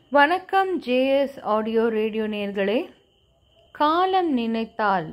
வணக்கம் JS audio radio நேர்களே காலம் நினைத்தால்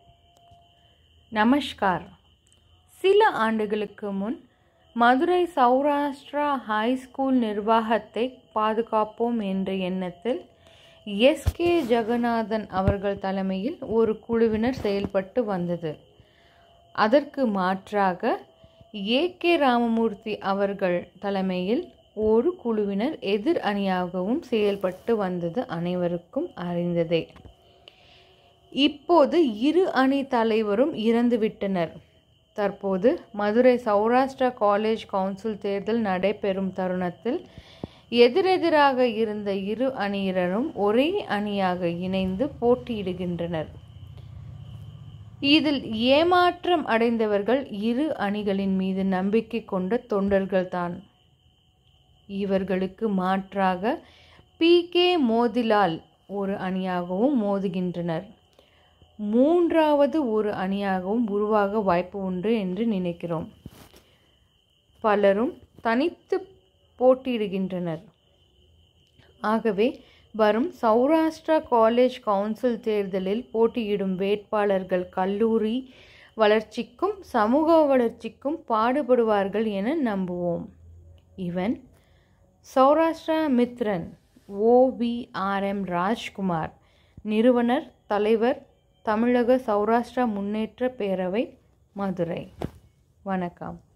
நமஸ்கார் சில ஆண்டுகளுக்கு முன் மதுரை சௌராஷ்டிரா ஹை ஸ்கூல் நிர்வாகத்தை பாதுகாப்போம் என்ற எண்ணத்தில் எஸ்கே ஜெகநாதன் அவர்கள் தலைமையில் ஒரு குழுவினர் செயல்பட்டு வந்தது அதற்கு மாற்றாக ஏ கே ராமமூர்த்தி அவர்கள் தலைமையில் ஒரு குழுவினர் எதிர் அணியாகவும் செயல்பட்டு வந்தது அனைவருக்கும் அறிந்ததே இப்போது இரு அணி தலைவரும் இறந்துவிட்டனர் தற்போது மதுரை சௌராஷ்டிரா காலேஜ் கவுன்சில் தேர்தல் நடைபெறும் தருணத்தில் எதிரெதிராக இருந்த இரு அணியினரும் ஒரே அணியாக இணைந்து போட்டியிடுகின்றனர் இதில் ஏமாற்றம் அடைந்தவர்கள் இரு அணிகளின் மீது நம்பிக்கை கொண்ட தொண்டர்கள்தான் இவர்களுக்கு மாற்றாக பி கே மோதிலால் ஒரு அணியாகவும் மோதுகின்றனர் மூன்றாவது ஒரு அணியாகவும் உருவாக வாய்ப்பு உண்டு என்று நினைக்கிறோம் பலரும் தனித்து போட்டியிடுகின்றனர் ஆகவே வரும் சௌராஷ்டிரா காலேஜ் கவுன்சில் தேர்தலில் போட்டியிடும் வேட்பாளர்கள் கல்லூரி வளர்ச்சிக்கும் சமூக வளர்ச்சிக்கும் பாடுபடுவார்கள் என நம்புவோம் இவன் சௌராஷ்டிரா மித்ரன் ஓவிஆர்எம் ராஜ்குமார் நிறுவனர் தலைவர் தமிழக சௌராஷ்டிரா முன்னேற்ற பேரவை மதுரை வணக்கம்